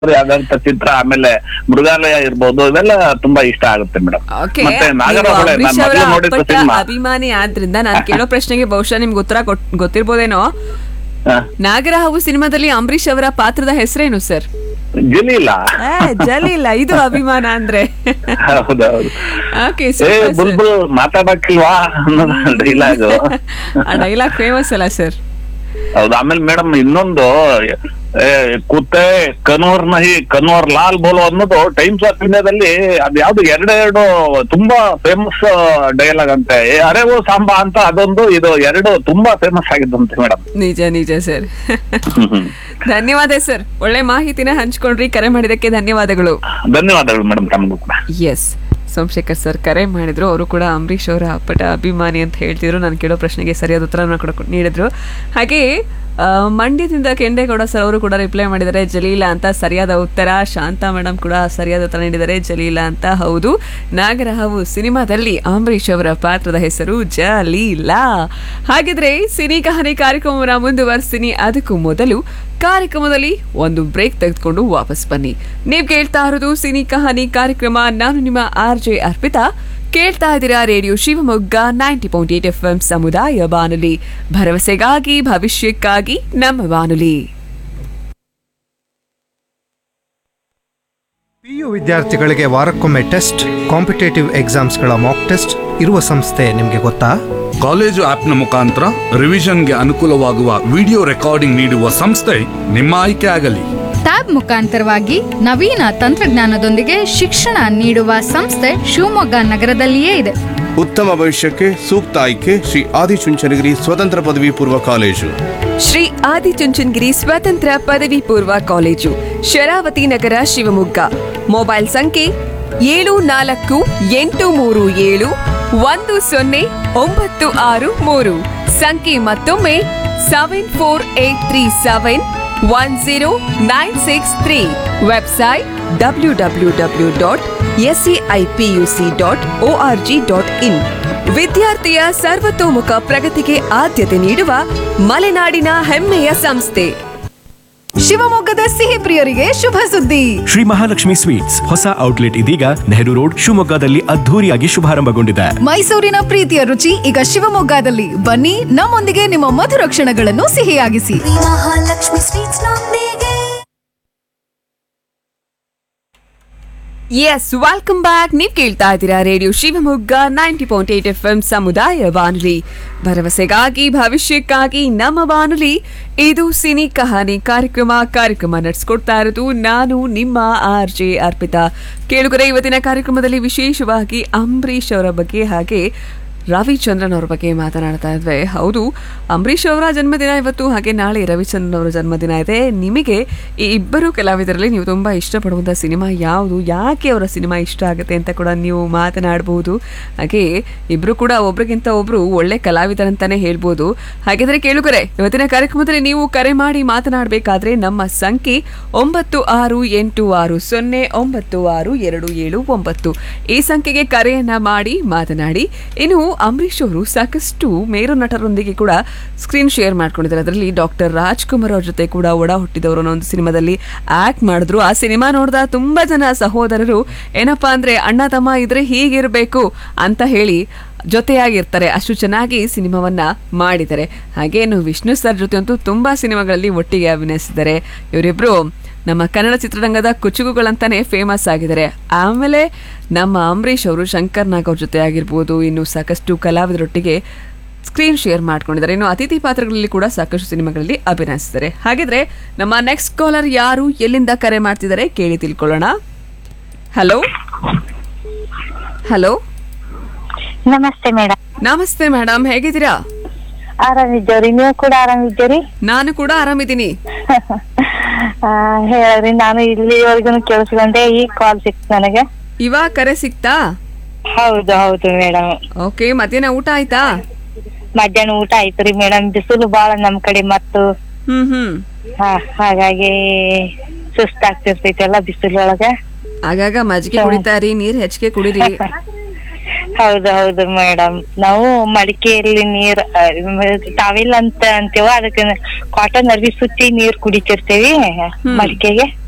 ಆದಂತ ಚಿತ್ರ ಆಮೇಲೆ ಮೃಗಾಲಯ ಇರ್ಬೋದು ಇವೆಲ್ಲ ತುಂಬಾ ಇಷ್ಟ ಆಗುತ್ತೆ ಮೇಡಮ್ ಓಕೆ ಮತ್ತೆ ನೀವು ನಾಗರಹೊಳೆ ಅಂಬರೀಷ್ ನಾನು ಅವರ ಮೊದಲು ನೋಡಿದ ಅಪ್ಪಟ ಸಿನಿಮಾ ಅಭಿಮಾನಿ ಆದ್ರಿಂದ ನಾನು ಕೇಳೋ ಪ್ರಶ್ನೆಗೆ ಬಹುಶಃ ನಿಮ್ಗೆ ಉತ್ತರ ಕೊಟ್- ಗೊತ್ತಿರ್ಬೋದೇನೋ ನಾಗರಹಾವು ಸಿನಿಮಾದಲ್ಲಿ ಅಂಬರೀಷ್ ಅವರ ಪಾತ್ರದ ಹೆಸರೇನು ಸರ್ ಜಲೀಲ ಜಲಿಲ್ಲ ಇದು ಅಭಿಮಾನ ಅಂದ್ರೆ ಹೌದೌದು ಓಕೆ ಏ ಬುಲ್ಬುಲ್ ಮಾತಾಡಕ್ಕಿಲ್ವಾ ಅನ್ನೋದು ಡೈಲಾಗ್ ಆ ಡೈಲಾಗ್ ಫೇಮಸ್ ಅಲ್ಲ ಸರ್ ಹೌದು ಆಮೇಲೆ ಮೇಡಮ್ ಇನ್ನೊಂದು ಏ, ಕುತ್ತೆ ಕನ್ವರ್ ನಹಿ ಕನ್ವರ್ ಲಾಲ್ ಬೋಲೋ ಅನ್ನೋದು ಟೈಮ್ಸ್ ಆಫ್ ಇಂಡಿಯಾದಲ್ಲಿ ಅದ್ಯಾವ್ದು ಎರಡೆರಡು ತುಂಬಾ ಫೇಮಸ್ ಡೈಲಾಗ್ ಅಂತೆ ಏ, ಅರೆ ಓ ಸಾಂಬಾ ಅಂತ ಅದೊಂದು ಇದು ಎರಡು ತುಂಬಾ ಫೇಮಸ್ ಆಗಿದ್ದಂತೆ ಮೇಡಮ್ ನಿಜ ನಿಜ ಸರ್ ಧನ್ಯವಾದ ಸರ್ ಒಳ್ಳೆ ಮಾಹಿತಿನ ಹಂಚ್ಕೊಂಡ್ರಿ ಕರೆ ಮಾಡಿದಕ್ಕೆ ಧನ್ಯವಾದಗಳು ಧನ್ಯವಾದಗಳು ಮೇಡಮ್ ತಮಗೂ ಕೂಡ ಎಸ್ ಸೋಮಶೇಖರ್ ಸರ್ ಕರೆ ಮಾಡಿದ್ರು ಅವರು ಕೂಡ ಅಂಬರೀಷ್ ಅವರ ಅಪ್ಪಟ ಅಭಿಮಾನಿ ಅಂತ ಹೇಳ್ತಿದ್ರು ನಾನು ಕೇಳೋ ಪ್ರಶ್ನೆಗೆ ಸರಿಯಾದ ಉತ್ತರನ ಕೂಡ ಕೊ- ನೀಡಿದ್ರು ಹಾಗೆ ಆ, ಮಂಡ್ಯದಿಂದ ಕೆಂಡೇಗೌಡ ಸರ್ ಅವರು ಕೂಡ ರಿಪ್ಲೈ ಮಾಡಿದ್ದಾರೆ ಜಲೀಲ ಅಂತ ಸರಿಯಾದ ಉತ್ತರ ಶಾಂತಾ ಮೇಡಮ್ ಕೂಡ ಸರಿಯಾದ ಉತ್ತರ ನೀಡಿದ್ದಾರೆ ಜಲೀಲ ಅಂತ ಹೌದು ನಾಗರಹಾವು ಸಿನಿಮಾದಲ್ಲಿ ಅಂಬರೀಷ್ ಅವರ ಪಾತ್ರದ ಹೆಸರು ಜಲೀಲಾ ಹಾಗಿದ್ರೆ ಸಿನಿ ಕಹಾನಿ ಕಾರ್ಯಕ್ರಮವನ್ನ ಮುಂದುವರಿಸ್ತೀನಿ ಅದಕ್ಕೂ ಮೊದಲು ಕಾರ್ಯಕ್ರಮದಲ್ಲಿ ಒಂದು ಬ್ರೇಕ್ ತೆಗೆದುಕೊಂಡು ವಾಪಸ್ ಬನ್ನಿ ನೀವು ಕೇಳ್ತಾ ಇರೋದು ಸಿನಿ ಕಹಾನಿ ಕಾರ್ಯಕ್ರಮ ನಾನು ನಿಮ್ಮ ಆರ್ ಜೆ ಅರ್ಪಿತಾ ಕೇಳ್ತಾ ಇದ್ದೀರಾ radio Shivamogga ninety point eight F M ಸಮುದಾಯ ಬಾನುಲಿ ಭರವಸೆಗಾಗಿ ಭವಿಷ್ಯಕ್ಕಾಗಿ ನಮ್ಮ ಬಾನುಲಿ ಪಿಯು ವಿದ್ಯಾರ್ಥಿಗಳಿಗೆ ವಾರಕ್ಕೊಮ್ಮೆ ಟೆಸ್ಟ್ ಕಾಂಪಿಟೇಟಿವ್ ಎಕ್ಸಾಮ್ಸ್ಗಳ ಮಾಕ್ ಟೆಸ್ಟ್ ಇರುವ ಸಂಸ್ಥೆ ನಿಮಗೆ ಗೊತ್ತಾ ಕಾಲೇಜು ಆಪ್ನ ಮುಖಾಂತರ ರಿವಿಷನ್ಗೆ ಅನುಕೂಲವಾಗುವ ವಿಡಿಯೋ ರೆಕಾರ್ಡಿಂಗ್ ನೀಡುವ ಸಂಸ್ಥೆ ನಿಮ್ಮ ಆಯ್ಕೆ ಆಗಲಿ ಟ್ಯಾಬ್ ಮುಖಾಂತರವಾಗಿ ನವೀನ ತಂತ್ರಜ್ಞಾನದೊಂದಿಗೆ ಶಿಕ್ಷಣ ನೀಡುವ ಸಂಸ್ಥೆ ಶಿವಮೊಗ್ಗ ನಗರದಲ್ಲಿಯೇ ಇದೆ ಉತ್ತಮ ಭವಿಷ್ಯಕ್ಕೆ ಸೂಕ್ತ ಆಯ್ಕೆ ಶ್ರೀ ಆದಿಚುಂಚನಗಿರಿ ಸ್ವತಂತ್ರ ಪದವಿ ಪೂರ್ವ ಕಾಲೇಜು ಶ್ರೀ ಆದಿಚುಂಚನಗಿರಿ ಸ್ವತಂತ್ರ ಪದವಿ ಪೂರ್ವ ಕಾಲೇಜು ಶರಾವತಿ ನಗರ ಶಿವಮೊಗ್ಗ ಮೊಬೈಲ್ ಸಂಖ್ಯೆ ಏಳು ನಾಲ್ಕು ಎಂಟು ಮೂರು ಏಳು ಒಂದು ಸೊನ್ನೆ ಒಂಬತ್ತು ಆರು ಮೂರು ಸಂಖ್ಯೆ ಮತ್ತೊಮ್ಮೆ seven four eight three seven one zero nine six three website W W W dot SCIPUC dot O R G dot in ವಿದ್ಯಾರ್ಥಿಯ ಸರ್ವತೋಮುಖ ಪ್ರಗತಿಗೆ ಆದ್ಯತೆ ನೀಡುವ ಮಲೆನಾಡಿನ ಹೆಮ್ಮೆಯ ಸಂಸ್ಥೆ ಶಿವಮೊಗ್ಗದ ಸಿಹಿ ಪ್ರಿಯರಿಗೆ ಶುಭ ಸುದ್ದಿ ಶ್ರೀ ಮಹಾಲಕ್ಷ್ಮಿ ಸ್ವೀಟ್ಸ್ ಹೊಸ ಔಟ್ಲೆಟ್ ಇದೀಗ ನೆಹರು ರೋಡ್ ಶಿವಮೊಗ್ಗದಲ್ಲಿ ಅದ್ಧೂರಿಯಾಗಿ ಶುಭಾರಂಭಗೊಂಡಿದೆ ಮೈಸೂರಿನ ಪ್ರೀತಿಯ ರುಚಿ ಈಗ ಶಿವಮೊಗ್ಗದಲ್ಲಿ ಬನ್ನಿ ನಮ್ಮೊಂದಿಗೆ ನಿಮ್ಮ ಮಧುರ ಕ್ಷಣಗಳನ್ನು ಸಿಹಿಯಾಗಿಸಿ ಮಹಾಲಕ್ಷ್ಮಿ ಸ್ವೀಟ್ಸ್ ನೊಂದಿಗೆ ಎಸ್ ವೆಲ್ಕಮ್ ಬ್ಯಾಕ್ ನೀವು ಕೇಳ್ತಾ ಇದ್ದೀರಾ radio Shivamogga ninety point eight F M ಸಮುದಾಯ ಬಾನುಲಿ ಭರವಸೆಗಾಗಿ ಭವಿಷ್ಯಕ್ಕಾಗಿ ನಮ್ಮ ಬಾನುಲಿ ಇದು ಸಿನಿ ಕಹಾನಿ ಕಾರ್ಯಕ್ರಮ ಕಾರ್ಯಕ್ರಮ ನಡೆಸ್ಕೊಡ್ತಾ ಇರೋದು ನಾನು ನಿಮ್ಮ ಆರ್ ಜೆ ಅರ್ಪಿತಾ ಕೇಳುಗರೆ ಇವತ್ತಿನ ಕಾರ್ಯಕ್ರಮದಲ್ಲಿ ವಿಶೇಷವಾಗಿ ಅಂಬರೀಷ್ ಅವರ ಬಗ್ಗೆ ಹಾಗೆ ರವಿಚಂದ್ರನ್ ಅವ್ರ ಬಗ್ಗೆ ಮಾತನಾಡ್ತಾ ಇದ್ವಿ ಹೌದು ಅಂಬರೀಷ್ ಅವರ ಜನ್ಮದಿನ ಇವತ್ತು ಹಾಗೆ ನಾಳೆ ರವಿಚಂದ್ರನ್ ಅವರ ಜನ್ಮದಿನ ಇದೆ ನಿಮಗೆ ಈ ಇಬ್ಬರು ಕಲಾವಿದರಲ್ಲಿ ನೀವು ತುಂಬ ಇಷ್ಟಪಡುವಂಥ ಸಿನಿಮಾ ಯಾವುದು ಯಾಕೆ ಅವರ ಸಿನಿಮಾ ಇಷ್ಟ ಆಗುತ್ತೆ ಅಂತ ಕೂಡ ನೀವು ಮಾತನಾಡಬಹುದು ಹಾಗೆ ಇಬ್ಬರು ಕೂಡ ಒಬ್ರಿಗಿಂತ ಒಬ್ರು ಒಳ್ಳೆ ಕಲಾವಿದರಂತಾನೆ ಹೇಳ್ಬೋದು ಹಾಗಿದ್ರೆ ಕೇಳುಗರೆ ಇವತ್ತಿನ ಕಾರ್ಯಕ್ರಮದಲ್ಲಿ ನೀವು ಕರೆ ಮಾಡಿ ಮಾತನಾಡಬೇಕಾದ್ರೆ ನಮ್ಮ ಸಂಖ್ಯೆ ಒಂಬತ್ತು ಆರು ಎಂಟು ಆರು ಸೊನ್ನೆ ಒಂಬತ್ತು ಆರು ಎರಡು ಏಳು ಒಂಬತ್ತು ಈ ಸಂಖ್ಯೆಗೆ ಕರೆಯನ್ನ ಮಾಡಿ ಮಾತನಾಡಿ ಇನ್ನು ಅಂಬರೀಷ್ ಅವರು ಸಾಕಷ್ಟು ಮೇರು ನಟರೊಂದಿಗೆ ಕೂಡ ಸ್ಕ್ರೀನ್ ಶೇರ್ ಮಾಡ್ಕೊಂಡಿದ್ದಾರೆ ಅದರಲ್ಲಿ ಡಾಕ್ಟರ್ ರಾಜ್ಕುಮಾರ್ ಅವ್ರ ಜೊತೆ ಕೂಡ ಒಡ ಹುಟ್ಟಿದವರು ಅನ್ನೋ ಒಂದು ಸಿನಿಮಾದಲ್ಲಿ ಆಕ್ಟ್ ಮಾಡಿದ್ರು ಆ ಸಿನಿಮಾ ನೋಡಿದ ತುಂಬಾ ಜನ ಸಹೋದರರು ಏನಪ್ಪಾ ಅಂದ್ರೆ ಅಣ್ಣ ತಮ್ಮ ಇದ್ರೆ ಹೀಗಿರ್ಬೇಕು ಅಂತ ಹೇಳಿ ಜೊತೆಯಾಗಿರ್ತಾರೆ ಅಷ್ಟು ಚೆನ್ನಾಗಿ ಸಿನಿಮಾವನ್ನ ಮಾಡಿದ್ದಾರೆ ಹಾಗೇನು ವಿಷ್ಣು ಸರ್ ಜೊತೆ ಅಂತೂ ತುಂಬಾ ಸಿನಿಮಾಗಳಲ್ಲಿ ಒಟ್ಟಿಗೆ ಅಭಿನಯಿಸಿದ್ದಾರೆ ಇವರಿಬ್ರು ನಮ್ಮ ಕನ್ನಡ ಚಿತ್ರರಂಗದ ಕುಚುಗುಗಳಂತಾನೆ ಫೇಮಸ್ ಆಗಿದ್ದಾರೆ ಆಮೇಲೆ ನಮ್ಮ ಅಂಬರೀಷ್ ಅವರು ಶಂಕರ್ ನಾಗ್ ಅವ್ರ ಜೊತೆ ಆಗಿರ್ಬೋದು ಇನ್ನು ಸಾಕಷ್ಟು ಕಲಾವಿದರೊಟ್ಟಿಗೆ ಸ್ಕ್ರೀನ್ ಶೇರ್ ಮಾಡ್ಕೊಂಡಿದ್ದಾರೆ ಇನ್ನು ಅತಿಥಿ ಪಾತ್ರಗಳಲ್ಲಿ ಕೂಡ ಸಾಕಷ್ಟು ಸಿನಿಮಾಗಳಲ್ಲಿ ಅಭಿನಯಿಸಿದ್ದಾರೆ ಹಾಗಿದ್ರೆ ನಮ್ಮ ನೆಕ್ಸ್ಟ್ ಕಾಲರ್ ಯಾರು ಎಲ್ಲಿಂದ ಕರೆ ಮಾಡ್ತಿದ್ದಾರೆ ಕೇಳಿ ತಿಳ್ಕೊಳ್ಳೋಣ ಹಲೋ ಹಲೋ ನಮಸ್ತೆ ಮೇಡಮ್ ನಮಸ್ತೆ ಮೇಡಮ್ ಹೇಗಿದ್ದೀರಾ ಆರಾಮಿದ್ದೇವ್ರಿ ನೀವು ಕೂಡ ಆರಾಮಿದ್ದೀರಿ ನಾನು ಕೂಡ ಆರಾಮಿದ್ದೀನಿ ಆ, ಹೇಳ್ರಿ ನಾನು ಇಲ್ಲಿವರೆಗೂ ಕೇಳಿಸ್ಕೊಂಡೆ ಈ ಕಾಲ್ ಸಿಕ್ತು ನನಗೆ ಇವಾಗ ಕರೆ ಸಿಕ್ತಾ ಹೌದು ಹೌದು ಮೇಡಮ್ ಓಕೆ ಮಧ್ಯಾಹ್ನ ಊಟ ಆಯ್ತಾ ಮಧ್ಯಾಹ್ನ ಊಟ ಆಯ್ತ್ರಿ ಮೇಡಮ್ ಬಿಸಿಲು ಬಾಳ ನಮ್ ಕಡೆ ಮತ್ತು ಹ್ಮ್ ಹ್ಮ್ ಹಾ ಹಾಗಾಗಿ ಸುಸ್ತಾಗ್ತಿರ್ತೈತಿ ಎಲ್ಲ ಬಿಸಿಲೊಳಗ ಆಗಾಗ ಮಜ್ಜಿಗೆ ಕುಡಿತಾರಿ ನೀರ್ ಹೆಚ್ಚಿಗೆ ಕುಡಿರಿ ಹೌದು ಹೌದು ಮೇಡಮ್ ನಾವು ಮಡಿಕೆಯಲ್ಲಿ ನೀರ್ ತಾವಿಲ್ ಅಂತ ಅಂತೀವ ಅದಕ್ಕೆ ಕಾಟನ್ ಅರ್ಬಿ ಸುತ್ತಿ ನೀರ್ ಕುಡಿತಿರ್ತೀವಿ ಮಡಿಕೆಗೆ